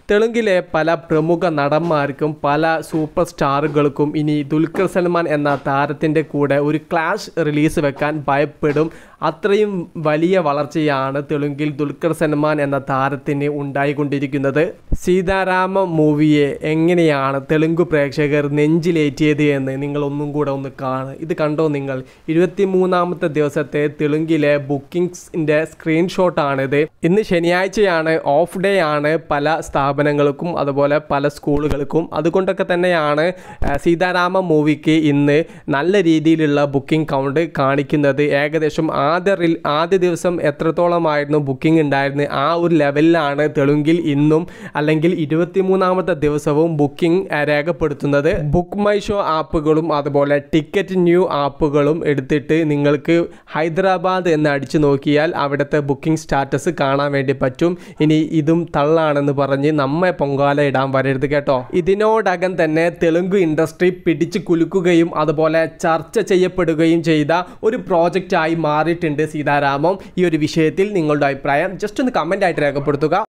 തെലുങ്കിലെ പല പ്രമുഖ നടന്മാർക്കും പല സൂപ്പർ സ്റ്റാറുകൾക്കും ഇനി ദുൽഖർ സൽമാൻ എന്ന താരത്തിൻ്റെ കൂടെ ഒരു ക്ലാഷ് റിലീസ് വെക്കാൻ ഭയപ്പെടും അത്രയും വലിയ വളർച്ചയാണ് തെലുങ്കിൽ ദുൽഖർ സൽമാൻ എന്ന താരത്തിന് ഉണ്ടായിക്കൊണ്ടിരിക്കുന്നത് സീതാരാമ മൂവിയെ എങ്ങനെയാണ് തെലുങ്ക് പ്രേക്ഷകർ നെഞ്ചിലേറ്റിയത് എന്ന് നിങ്ങൾ ഒന്നും കൂടെ ഒന്ന് കാണുക ഇത് കണ്ടോ നിങ്ങൾ ഇരുപത്തി മൂന്നാമത്തെ ദിവസത്തെ തെലുങ്കിലെ ബുക്കിംഗ്സിൻ്റെ സ്ക്രീൻഷോട്ടാണിത് ഇന്ന് ശനിയാഴ്ചയാണ് ഓഫ് ഡേ ആണ് പല സ്ഥാപനങ്ങൾക്കും അതുപോലെ പല സ്കൂളുകൾക്കും അതുകൊണ്ടൊക്കെ തന്നെയാണ് ആ, സീതാരാമ മൂവിക്ക് ഇന്ന് നല്ല രീതിയിലുള്ള ബുക്കിംഗ് കൗണ്ട് കാണിക്കുന്നത് ഏകദേശം ആദ്യ റിൽ- ആദ്യ ദിവസം എത്രത്തോളമായിരുന്നു ബുക്കിംഗ് ഉണ്ടായിരുന്നത് ആ ഒരു ലെവലിലാണ് തെലുങ്കിൽ ഇന്നും അല്ലെങ്കിൽ ഇരുപത്തിമൂന്നാമത്തെ ദിവസവും ബുക്കിംഗ് ആ, രേഖപ്പെടുത്തുന്നത് ബുക്ക് മൈ ഷോ ആപ്പുകളും അതുപോലെ ടിക്കറ്റ് ന്യൂ ആപ്പുകളും എടുത്തിട്ട് നിങ്ങൾക്ക് ഹൈദരാബാദ് എന്ന് അടിച്ചു നോക്കിയാൽ അവിടുത്തെ ബുക്കിംഗ് സ്റ്റാറ്റസ് കാണാൻ വേണ്ടി പറ്റും ഇനി ഇതും തള്ളാണെന്ന് പറഞ്ഞ് നമ്മെ പൊങ്കാല ഇടാൻ വരരുത് കേട്ടോ ഇതിനോടകം തന്നെ തെലുങ്ക് ഇൻഡസ്ട്രി പിടിച്ചു കുലുക്കുകയും അതുപോലെ ചർച്ച ചെയ്യപ്പെടുകയും ചെയ്ത ഒരു പ്രോജക്റ്റായി മാറിയിട്ടുണ്ട് സീതാരാമം ഈ ഒരു വിഷയത്തിൽ നിങ്ങളുടെ അഭിപ്രായം ജസ്റ്റ് ഒന്ന് കമൻ്റ് ആയിട്ട് രേഖപ്പെടുത്തുക